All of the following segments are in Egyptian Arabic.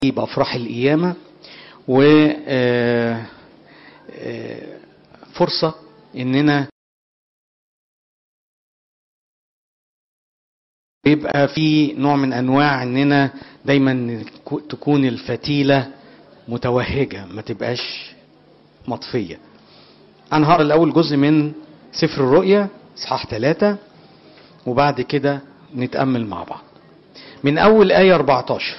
بأفراح القيامة و آه، آه، فرصة إننا يبقى في نوع من أنواع إننا دايما تكون الفتيلة متوهجة ما تبقاش مطفية أنا هقرا الأول جزء من سفر الرؤيا إصحاح ثلاثة وبعد كده نتأمل مع بعض من أول آية 14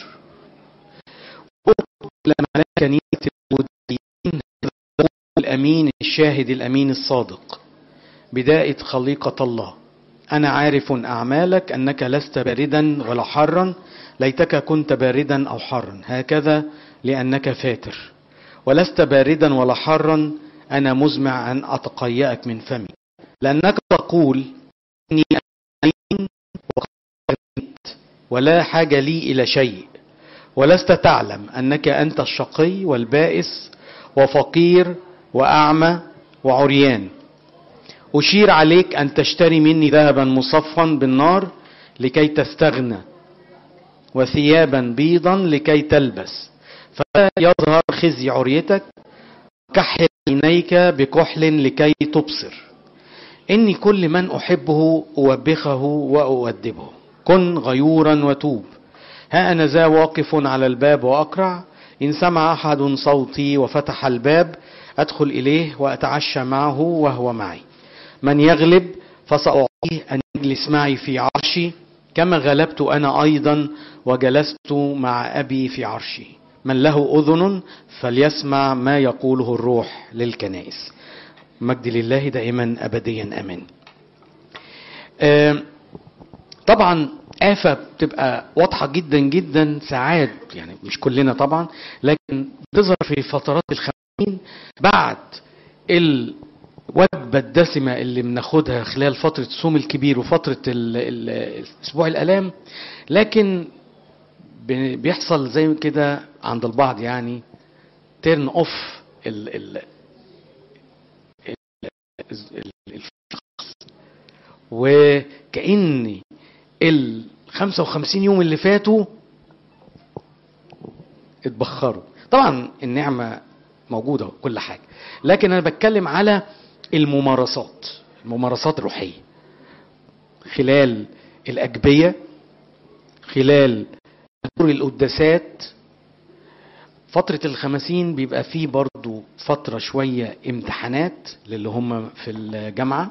لما كنيسة الوديين الأمين الشاهد الأمين الصادق بداية خليقة الله أنا عارف أعمالك أنك لست باردا ولا حارا ليتك كنت باردا أو حارا هكذا لأنك فاتر ولست باردا ولا حارا أنا مزمع أن أتقيأك من فمي لأنك تقول إني أمين وقد ولا حاجة لي إلى شيء ولست تعلم أنك أنت الشقي والبائس وفقير وأعمى وعريان أشير عليك أن تشتري مني ذهبا مصفا بالنار لكي تستغنى وثيابا بيضا لكي تلبس فلا يظهر خزي عريتك كحل عينيك بكحل لكي تبصر إني كل من أحبه أوبخه وأؤدبه كن غيورا وتوب ها أنا ذا واقف على الباب وأقرع إن سمع أحد صوتي وفتح الباب أدخل إليه وأتعشى معه وهو معي من يغلب فسأعطيه أن يجلس معي في عرشي كما غلبت أنا أيضا وجلست مع أبي في عرشي من له أذن فليسمع ما يقوله الروح للكنائس مجد لله دائما أبديا أمين آه طبعا آفة بتبقى واضحة جدا جدا ساعات يعني مش كلنا طبعا لكن بتظهر في فترات الخمسين بعد الوجبة الدسمة اللي بناخدها خلال فترة الصوم الكبير وفترة ال ال أسبوع الآلام لكن بيحصل زي كده عند البعض يعني تيرن اوف ال ال الشخص وكأن ال 55 يوم اللي فاتوا اتبخروا طبعا النعمة موجودة وكل حاجة لكن أنا بتكلم على الممارسات الممارسات الروحية خلال الأجبية خلال دور القداسات فترة الخمسين بيبقى فيه برضو فترة شوية امتحانات للي هم في الجامعة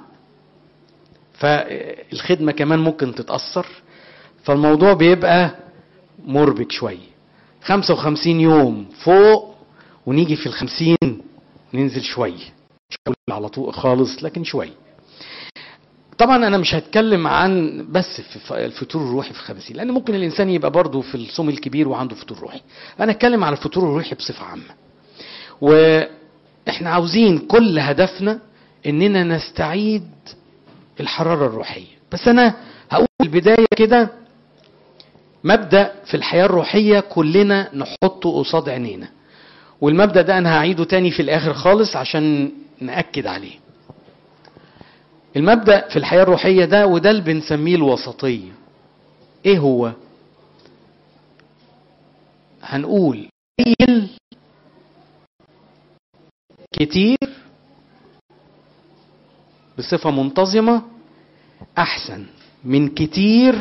فالخدمة كمان ممكن تتأثر فالموضوع بيبقى مربك شوية 55 يوم فوق ونيجي في الخمسين ننزل شوية مش هقول على طول خالص لكن شوية طبعا انا مش هتكلم عن بس في الفطور الروحي في الخمسين لان ممكن الانسان يبقى برضه في الصوم الكبير وعنده فطور روحي انا اتكلم على الفطور الروحي بصفه عامه واحنا عاوزين كل هدفنا اننا نستعيد الحراره الروحيه بس انا هقول البدايه كده مبدا في الحياه الروحيه كلنا نحطه قصاد عينينا والمبدا ده انا هعيده تاني في الاخر خالص عشان ناكد عليه المبدا في الحياه الروحيه ده وده اللي بنسميه الوسطيه ايه هو هنقول قليل كتير بصفه منتظمه احسن من كتير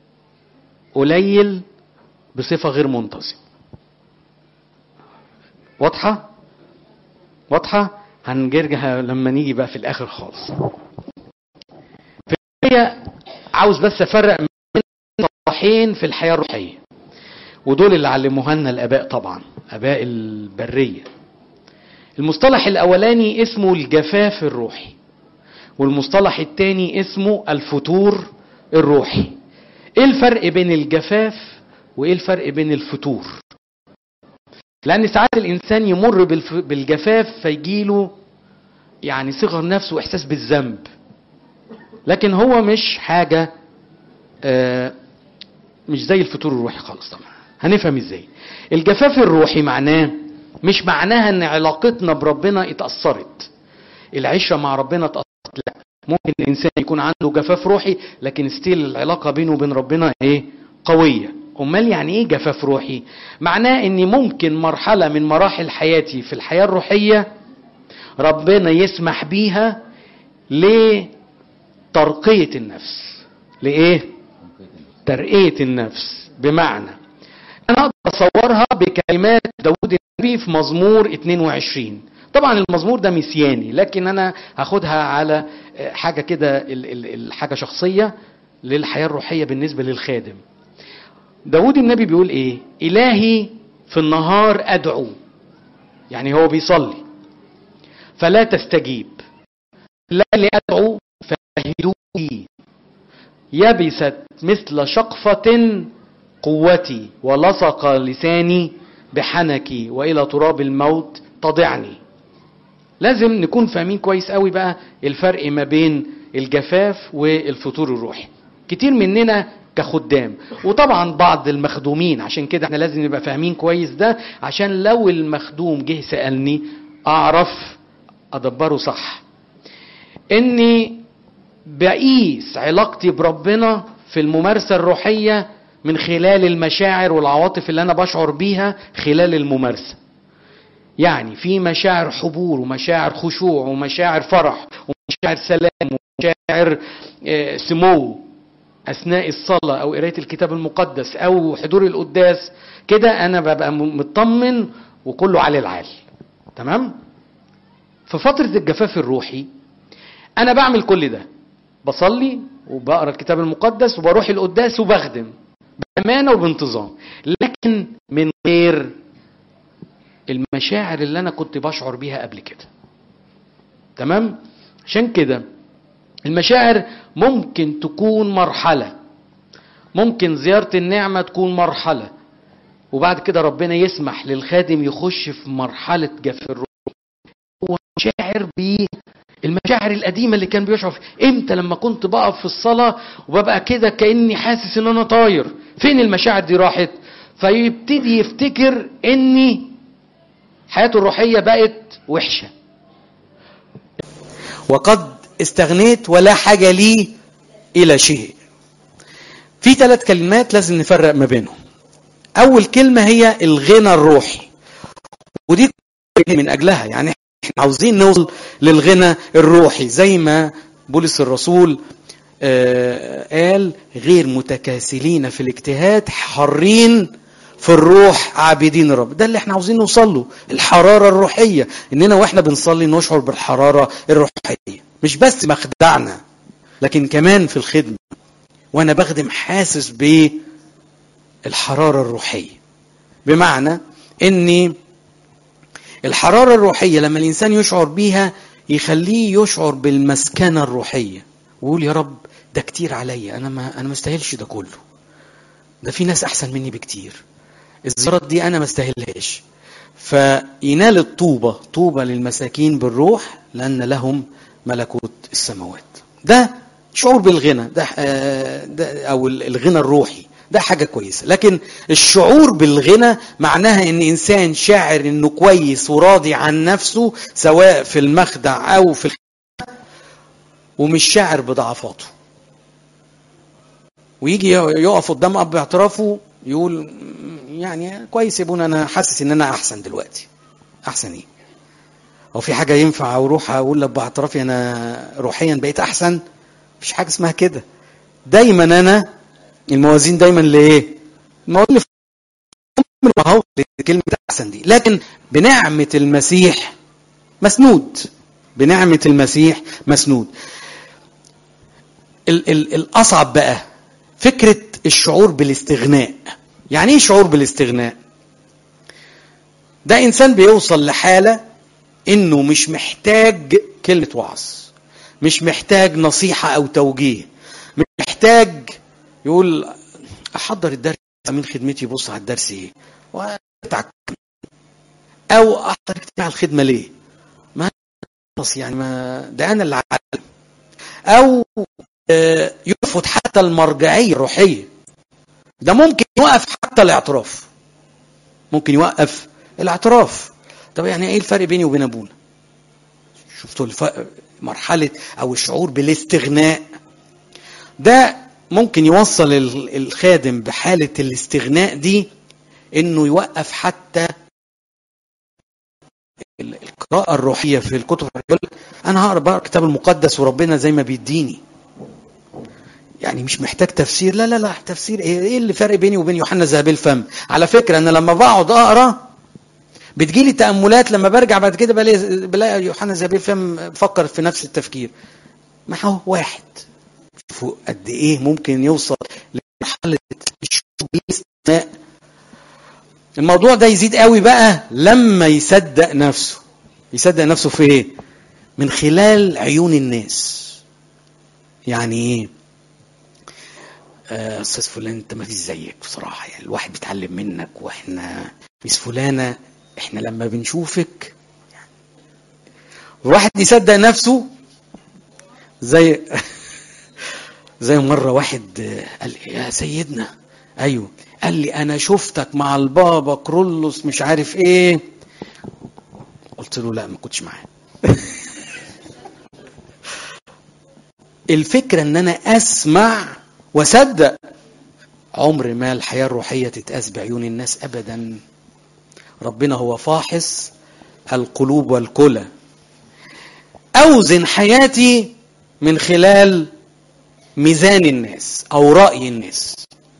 قليل بصفه غير منتظمه واضحه واضحه هنرجع لما نيجي بقى في الاخر خالص في البداية عاوز بس افرق بين مصطلحين في الحياه الروحيه ودول اللي علموها لنا الاباء طبعا اباء البريه المصطلح الاولاني اسمه الجفاف الروحي والمصطلح الثاني اسمه الفتور الروحي ايه الفرق بين الجفاف وايه الفرق بين الفتور لان ساعات الانسان يمر بالجفاف فيجيله يعني صغر نفسه واحساس بالذنب لكن هو مش حاجه آه مش زي الفتور الروحي خالص طبعا هنفهم ازاي الجفاف الروحي معناه مش معناها ان علاقتنا بربنا اتاثرت العشره مع ربنا اتاثرت لا ممكن الانسان يكون عنده جفاف روحي لكن ستيل العلاقه بينه وبين ربنا ايه قويه امال يعني ايه جفاف روحي معناه اني ممكن مرحله من مراحل حياتي في الحياه الروحيه ربنا يسمح بيها لترقيه النفس لايه ترقيه النفس بمعنى انا اقدر اصورها بكلمات داود النبي في مزمور 22 طبعا المزمور ده مسياني لكن انا هاخدها على حاجه كده ال- ال- ال- حاجه شخصيه للحياه الروحيه بالنسبه للخادم داود النبي بيقول ايه الهي في النهار ادعو يعني هو بيصلي فلا تستجيب لا ادعو فهدوئي يبست مثل شقفة قوتي ولصق لساني بحنكي والى تراب الموت تضعني لازم نكون فاهمين كويس قوي بقى الفرق ما بين الجفاف والفتور الروحي كتير مننا كخدام وطبعا بعض المخدومين عشان كده احنا لازم نبقى فاهمين كويس ده عشان لو المخدوم جه سألني اعرف ادبره صح اني بقيس علاقتي بربنا في الممارسة الروحية من خلال المشاعر والعواطف اللي انا بشعر بيها خلال الممارسة يعني في مشاعر حبور ومشاعر خشوع ومشاعر فرح ومشاعر سلام ومشاعر آه، سمو اثناء الصلاه او قرايه الكتاب المقدس او حضور القداس كده انا ببقى م- مطمن وكله على العال تمام في فتره الجفاف الروحي انا بعمل كل ده بصلي وبقرا الكتاب المقدس وبروح القداس وبخدم بامانه وبانتظام لكن من غير المشاعر اللي انا كنت بشعر بيها قبل كده تمام عشان كده المشاعر ممكن تكون مرحله ممكن زياره النعمه تكون مرحله وبعد كده ربنا يسمح للخادم يخش في مرحله جف الروح هو شاعر بيه المشاعر القديمه اللي كان بيشعر فيها امتى لما كنت بقف في الصلاه وببقى كده كاني حاسس ان انا طاير فين المشاعر دي راحت فيبتدي يفتكر اني حياته الروحيه بقت وحشه وقد استغنيت ولا حاجة لي إلى شيء في ثلاث كلمات لازم نفرق ما بينهم أول كلمة هي الغنى الروحي ودي من أجلها يعني احنا عاوزين نوصل للغنى الروحي زي ما بولس الرسول آه، قال غير متكاسلين في الاجتهاد حارين في الروح عابدين الرب ده اللي احنا عاوزين نوصل له الحرارة الروحية اننا واحنا بنصلي نشعر بالحرارة الروحية مش بس مخدعنا لكن كمان في الخدمة وانا بخدم حاسس بالحرارة الروحية بمعنى اني الحرارة الروحية لما الانسان يشعر بيها يخليه يشعر بالمسكنة الروحية ويقول يا رب ده كتير عليا انا ما انا ما استاهلش ده كله ده في ناس احسن مني بكتير الزيارات دي انا ما استاهلهاش فينال الطوبة طوبة للمساكين بالروح لأن لهم ملكوت السماوات ده شعور بالغنى ده, آه، ده أو الغنى الروحي ده حاجة كويسة لكن الشعور بالغنى معناها ان انسان شاعر انه كويس وراضي عن نفسه سواء في المخدع او في الخدمة ومش شاعر بضعفاته ويجي يقف قدام اب اعترافه يقول يعني كويس يا ابونا انا حاسس ان انا احسن دلوقتي احسن ايه هو في حاجه ينفع اروح اقول لاب اعترافي انا روحيا بقيت احسن مفيش حاجه اسمها كده دايما انا الموازين دايما لايه الموازين اللي اهو كلمه احسن دي لكن بنعمه المسيح مسنود بنعمه المسيح مسنود ال ال الاصعب بقى فكره الشعور بالاستغناء يعني ايه شعور بالاستغناء ده انسان بيوصل لحاله انه مش محتاج كلمه وعظ مش محتاج نصيحه او توجيه مش محتاج يقول احضر الدرس من خدمتي يبص على الدرس ايه واتعك او احضر اجتماع الخدمه ليه ما خلاص يعني ما ده انا اللي علم او آه، يرفض حتى المرجعيه الروحيه ده ممكن يوقف حتى الاعتراف ممكن يوقف الاعتراف طب يعني ايه الفرق بيني وبين ابونا شفتوا الف... مرحله او الشعور بالاستغناء ده ممكن يوصل ال- الخادم بحالة الاستغناء دي انه يوقف حتى ال- القراءة الروحية في الكتب يقول لك انا هقرا بقى الكتاب المقدس وربنا زي ما بيديني يعني مش محتاج تفسير لا لا لا تفسير ايه ايه اللي فرق بيني وبين يوحنا ذهب الفم على فكرة انا لما بقعد اقرا بتجيلي تأملات لما برجع بعد كده بلاقي بلاقي يوحنا ذهب الفم بفكر في نفس التفكير ما هو واحد شوفوا قد ايه ممكن يوصل لمرحله الشعور بالاستثناء الموضوع ده يزيد قوي بقى لما يصدق نفسه يصدق نفسه في ايه من خلال عيون الناس يعني ايه آه، استاذ فلان انت ما فيش زيك بصراحه يعني الواحد بيتعلم منك واحنا ميس فلانه احنا لما بنشوفك الواحد يصدق نفسه زي زي مرة واحد قال لي يا سيدنا أيوه قال لي أنا شفتك مع البابا كرولوس مش عارف إيه قلت له لا ما كنتش معاه الفكرة إن أنا أسمع وأصدق عمر ما الحياة الروحية تتقاس بعيون الناس أبدا ربنا هو فاحص القلوب والكلى أوزن حياتي من خلال ميزان الناس او راي الناس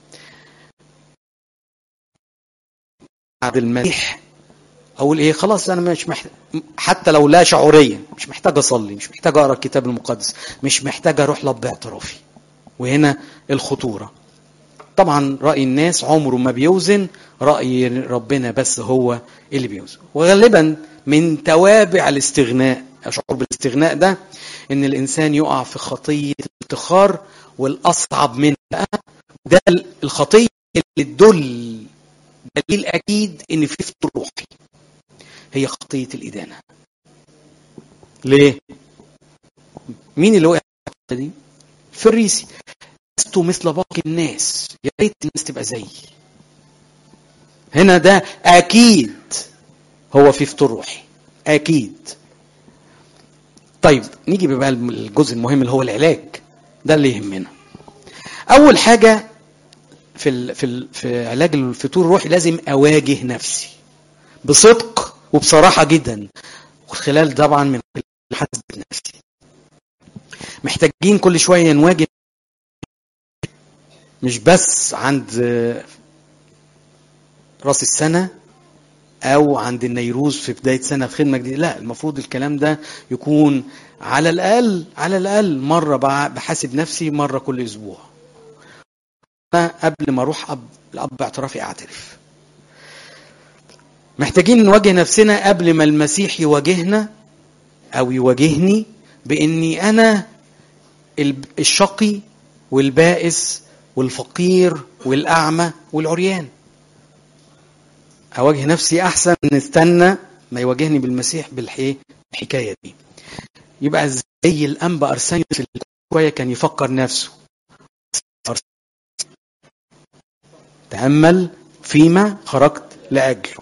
بعد المسيح اقول ايه خلاص انا مش محتاج حتى لو لا شعوريا مش محتاج اصلي مش محتاج اقرا الكتاب المقدس مش محتاج اروح لب اعترافي وهنا الخطوره طبعا راي الناس عمره ما بيوزن راي ربنا بس هو اللي بيوزن وغالبا من توابع الاستغناء اشعر بالاستغناء ده ان الانسان يقع في خطيه الافتخار والاصعب منها بقى ده الخطيه اللي تدل دليل اكيد ان في فطر روحي هي خطيه الادانه ليه مين اللي وقع في الخطية دي فريسي لست مثل باقي الناس يا ريت الناس تبقى زيي هنا ده اكيد هو في فطور روحي اكيد طيب نيجي بقى الجزء المهم اللي هو العلاج ده اللي يهمنا اول حاجه في ال في ال في علاج الفتور الروحي لازم اواجه نفسي بصدق وبصراحه جدا وخلال طبعا من حسب نفسي محتاجين كل شويه نواجه مش بس عند راس السنه او عند النيروز في بدايه سنه في خدمه جديده لا المفروض الكلام ده يكون على الاقل على الاقل مره بحاسب نفسي مره كل اسبوع أنا قبل ما اروح اب الاب اعترافي اعترف محتاجين نواجه نفسنا قبل ما المسيح يواجهنا او يواجهني باني انا الشقي والبائس والفقير والاعمى والعريان اواجه نفسي احسن من استنى ما يواجهني بالمسيح بالحكايه دي يبقى زي الانبا ارسانيوس في شويه كان يفكر نفسه تامل فيما خرجت لاجله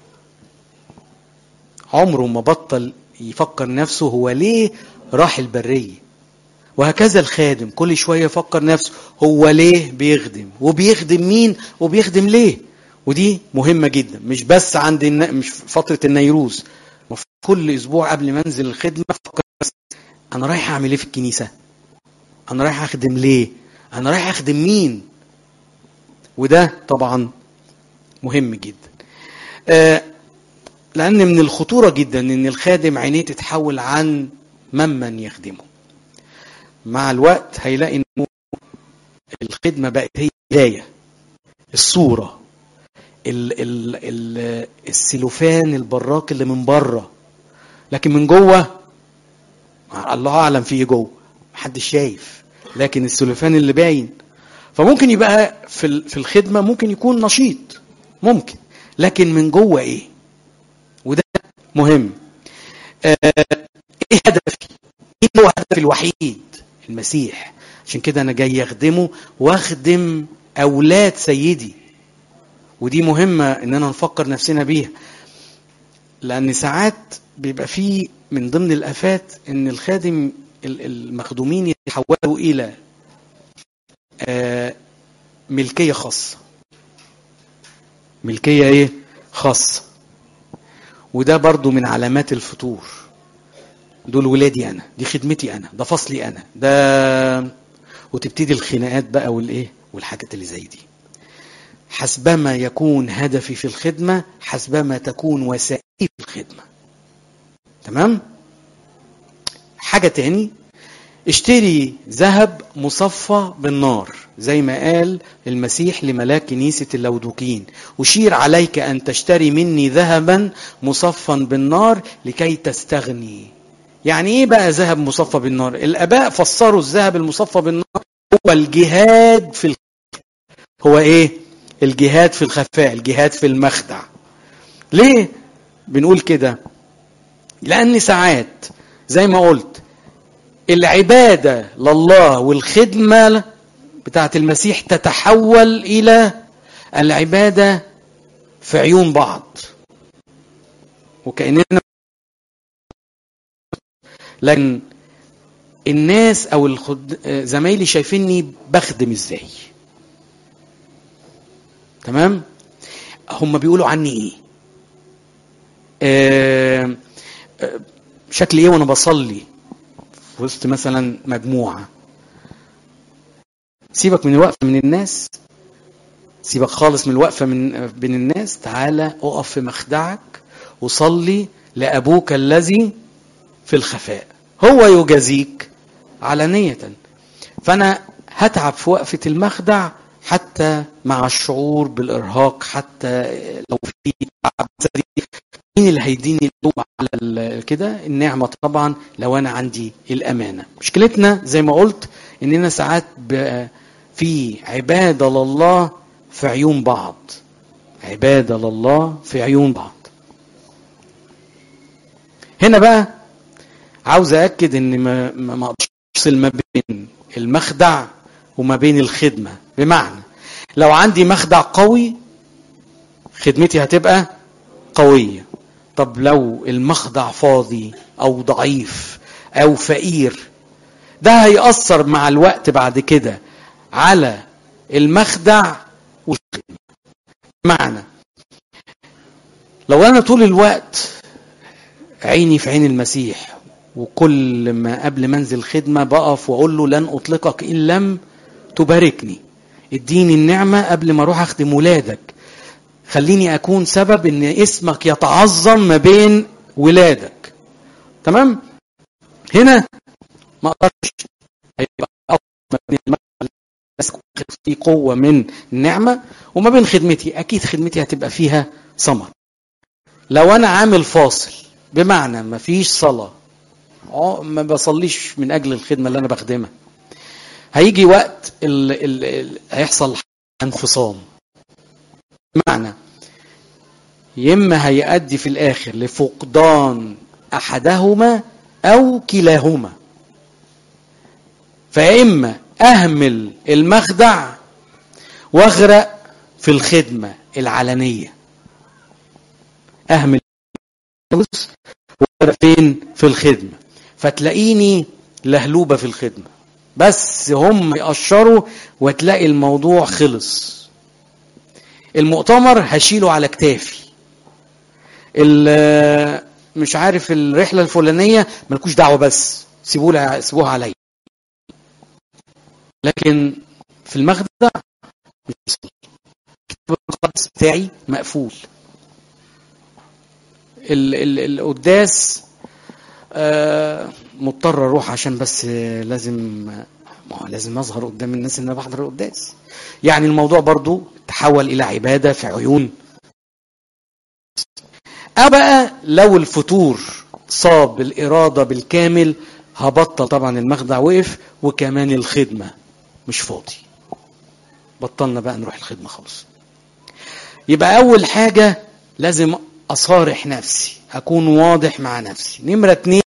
عمره ما بطل يفكر نفسه هو ليه راح البريه وهكذا الخادم كل شويه يفكر نفسه هو ليه بيخدم وبيخدم مين وبيخدم ليه ودي مهمة جدا مش بس عند الن... مش فترة النيروز كل أسبوع قبل ما أنزل الخدمة أفكر أنا رايح أعمل إيه في الكنيسة؟ أنا رايح أخدم ليه؟ أنا رايح أخدم مين؟ وده طبعا مهم جدا. آه لأن من الخطورة جدا إن الخادم عينيه تتحول عن ممن يخدمه. مع الوقت هيلاقي إنه الخدمة بقت هي البداية الصورة ال ال ال السلوفان البراق اللي من بره لكن من جوه الله اعلم فيه جوه محدش شايف لكن السلوفان اللي باين فممكن يبقى في في الخدمه ممكن يكون نشيط ممكن لكن من جوه ايه وده مهم آه ايه هدفي ايه هو هدفي الوحيد المسيح عشان كده انا جاي اخدمه واخدم اولاد سيدي ودي مهمة إننا نفكر نفسنا بيها لأن ساعات بيبقى في من ضمن الآفات إن الخادم المخدومين يتحولوا إلى آه ملكيه خاصه ملكيه ايه خاصه وده برضو من علامات الفتور دول ولادي انا دي خدمتي انا ده فصلي انا ده وتبتدي الخناقات بقى والايه والحاجات اللي زي دي حسبما يكون هدفي في الخدمه حسبما تكون وسائلي في الخدمه تمام حاجه تاني اشتري ذهب مصفى بالنار زي ما قال المسيح لملاك كنيسة اللودوكين أشير عليك أن تشتري مني ذهبا مصفى بالنار لكي تستغني يعني ايه بقى ذهب مصفى بالنار الاباء فسروا الذهب المصفى بالنار هو الجهاد في الخفاء. هو ايه الجهاد في الخفاء الجهاد في المخدع ليه بنقول كده لان ساعات زي ما قلت العبادة لله والخدمة بتاعت المسيح تتحول إلى العبادة في عيون بعض وكأننا لكن الناس او الخد... زمايلي شايفيني بخدم ازاي تمام هم بيقولوا عني ايه آه... آه... شكلي ايه وانا بصلي في وسط مثلا مجموعه سيبك من الوقفه من الناس سيبك خالص من الوقفه من بين الناس تعالى اقف في مخدعك وصلي لابوك الذي في الخفاء هو يجازيك علانية فأنا هتعب في وقفة المخدع حتى مع الشعور بالإرهاق حتى لو في تعب مين اللي هيديني الضوء على كده النعمة طبعا لو أنا عندي الأمانة مشكلتنا زي ما قلت إننا ساعات في عبادة لله في عيون بعض عبادة لله في عيون بعض هنا بقى عاوز أأكد إن ما ما أقدرش أفصل ما بين المخدع وما بين الخدمة بمعنى لو عندي مخدع قوي خدمتي هتبقى قوية طب لو المخدع فاضي أو ضعيف أو فقير ده هيأثر مع الوقت بعد كده على المخدع والخدمة معنى لو أنا طول الوقت عيني في عين المسيح وكل ما قبل ما انزل خدمة بقف واقول له لن اطلقك ان لم تباركني اديني النعمة قبل ما اروح اخدم ولادك خليني اكون سبب ان اسمك يتعظم ما بين ولادك تمام هنا ما اقدرش هيبقى ما بين في قوة من النعمة وما بين خدمتي اكيد خدمتي هتبقى فيها ثمر لو انا عامل فاصل بمعنى ما فيش صلاه ما بصليش من اجل الخدمه اللي انا بخدمها هيجي وقت ال ال ال هيحصل انفصام معنى يما هيؤدي في الاخر لفقدان احدهما او كلاهما فاما اهمل المخدع واغرق في الخدمه العلنيه اهمل واغرق فين في الخدمه فتلاقيني لهلوبه في الخدمه بس هم يقشروا وتلاقي الموضوع خلص المؤتمر هشيله على كتافي مش عارف الرحله الفلانيه ملكوش دعوه بس سيبوها سيبوها عليا لكن في المخدع الكتاب المقدس بتاعي مقفول القداس آه مضطر اروح عشان بس لازم ما هو لازم اظهر قدام الناس ان انا بحضر القداس يعني الموضوع برضو تحول الى عباده في عيون أو بقى لو الفتور صاب الاراده بالكامل هبطل طبعا المخدع وقف وكمان الخدمه مش فاضي بطلنا بقى نروح الخدمه خالص يبقى اول حاجه لازم اصارح نفسي اكون واضح مع نفسي نمره اتنين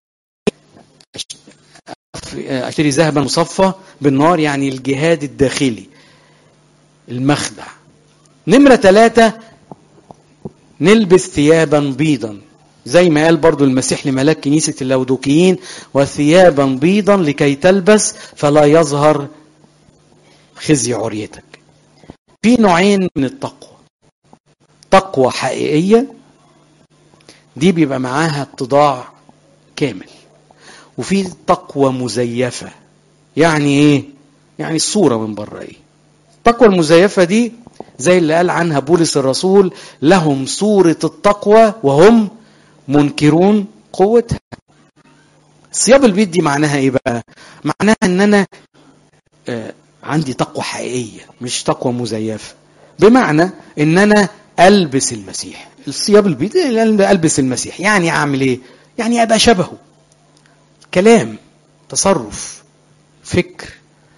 اشتري ذهبا مصفى بالنار يعني الجهاد الداخلي المخدع نمرة ثلاثة نلبس ثيابا بيضا زي ما قال برضو المسيح لملاك كنيسة اللودوكيين وثيابا بيضا لكي تلبس فلا يظهر خزي عريتك في نوعين من التقوى تقوى حقيقية دي بيبقى معاها اتضاع كامل وفي تقوى مزيفة يعني ايه يعني الصورة من بره ايه التقوى المزيفة دي زي اللي قال عنها بولس الرسول لهم صورة التقوى وهم منكرون قوتها صياب البيت دي معناها ايه بقى معناها ان انا آه عندي تقوى حقيقية مش تقوى مزيفة بمعنى ان انا البس المسيح الصياب البيت البس المسيح يعني اعمل ايه يعني ابقى شبهه كلام تصرف فكر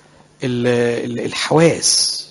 الحواس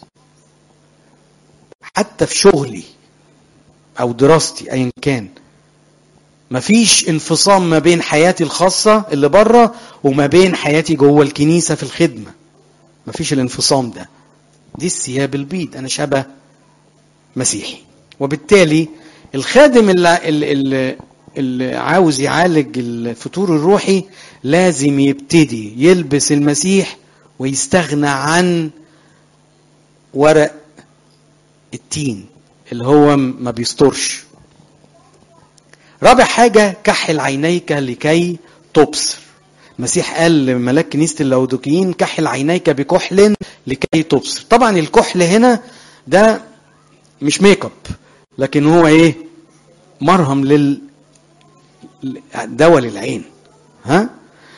حتى في شغلي او دراستي ايا كان مفيش انفصام ما بين حياتي الخاصة اللي بره وما بين حياتي جوه الكنيسة في الخدمة مفيش الانفصام ده دي الثياب البيض انا شبه مسيحي وبالتالي الخادم اللي, اللي, اللي عاوز يعالج الفتور الروحي لازم يبتدي يلبس المسيح ويستغنى عن ورق التين اللي هو ما بيسترش رابع حاجة كحل عينيك لكي تبصر المسيح قال لملاك كنيسة اللاودوكيين كحل عينيك بكحل لكي تبصر طبعا الكحل هنا ده مش ميك اب لكن هو ايه مرهم لل دواء للعين ها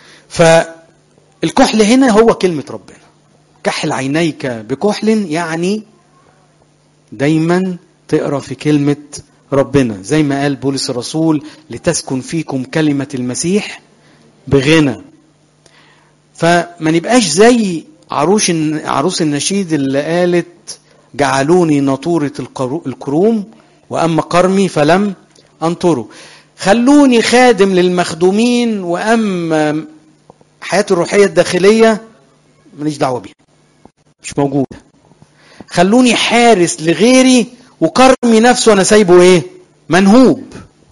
فالكحل هنا هو كلمة ربنا كحل عينيك بكحل يعني دايما تقرا في كلمة ربنا زي ما قال بولس الرسول لتسكن فيكم كلمة المسيح بغنى فما نبقاش زي عروش عروس النشيد اللي قالت جعلوني نطورة الكروم وأما قرمي فلم أنطره خلوني خادم للمخدومين وأما حياتي الروحية الداخلية ماليش دعوة بيها مش موجودة خلوني حارس لغيري وكرمي نفسه أنا سايبه إيه منهوب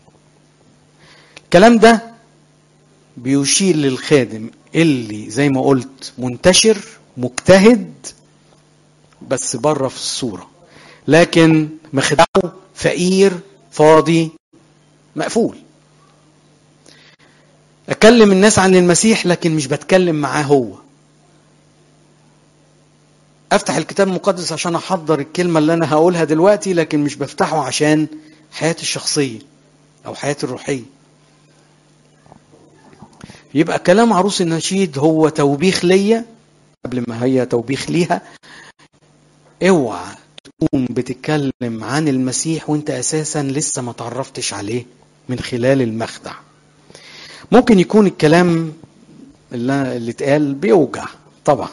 الكلام ده بيشير للخادم اللي زي ما قلت منتشر مجتهد بس بره في الصورة لكن مخدعه فقير فاضي مقفول أكلم الناس عن المسيح لكن مش بتكلم معاه هو أفتح الكتاب المقدس عشان أحضر الكلمة اللي أنا هقولها دلوقتي لكن مش بفتحه عشان حياتي الشخصية أو حياتي الروحية يبقى كلام عروس النشيد هو توبيخ ليا قبل ما هي توبيخ ليها اوعى تكون بتتكلم عن المسيح وانت اساسا لسه ما تعرفتش عليه من خلال المخدع ممكن يكون الكلام اللي, اللي اتقال بيوجع طبعا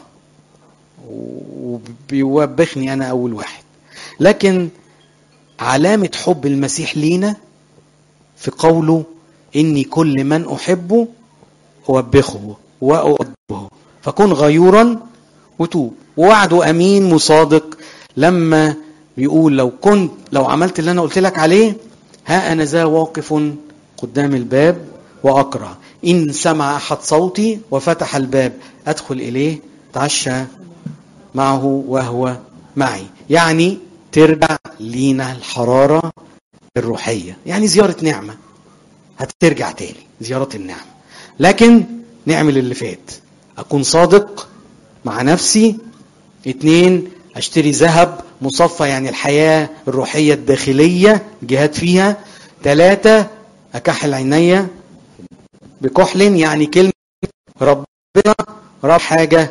وبيوبخني انا اول واحد لكن علامة حب المسيح لينا في قوله اني كل من احبه اوبخه واؤدبه فكن غيورا وتوب ووعده امين مصادق لما بيقول لو كنت لو عملت اللي انا قلت لك عليه ها انا ذا واقف قدام الباب واقرا ان سمع احد صوتي وفتح الباب ادخل اليه تعشى معه وهو معي يعني ترجع لينا الحراره الروحيه يعني زياره نعمه هترجع تاني زياره النعمه لكن نعمل اللي فات اكون صادق مع نفسي اتنين اشتري ذهب مصفى يعني الحياة الروحية الداخلية جهاد فيها ثلاثة اكحل عينيا بكحل يعني كلمة ربنا رب حاجة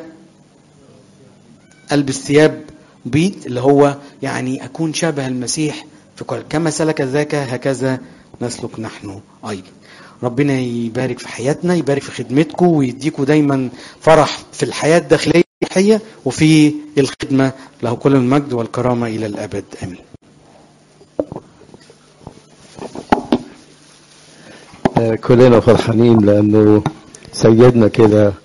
البس ثياب بيض اللي هو يعني اكون شبه المسيح في كل كما سلك ذاك هكذا نسلك نحن ايضا ربنا يبارك في حياتنا يبارك في خدمتكم ويديكم دايما فرح في الحياة الداخلية وفي الخدمة له كل المجد والكرامة إلى الأبد آمين كلنا فرحانين لأنه سيدنا كده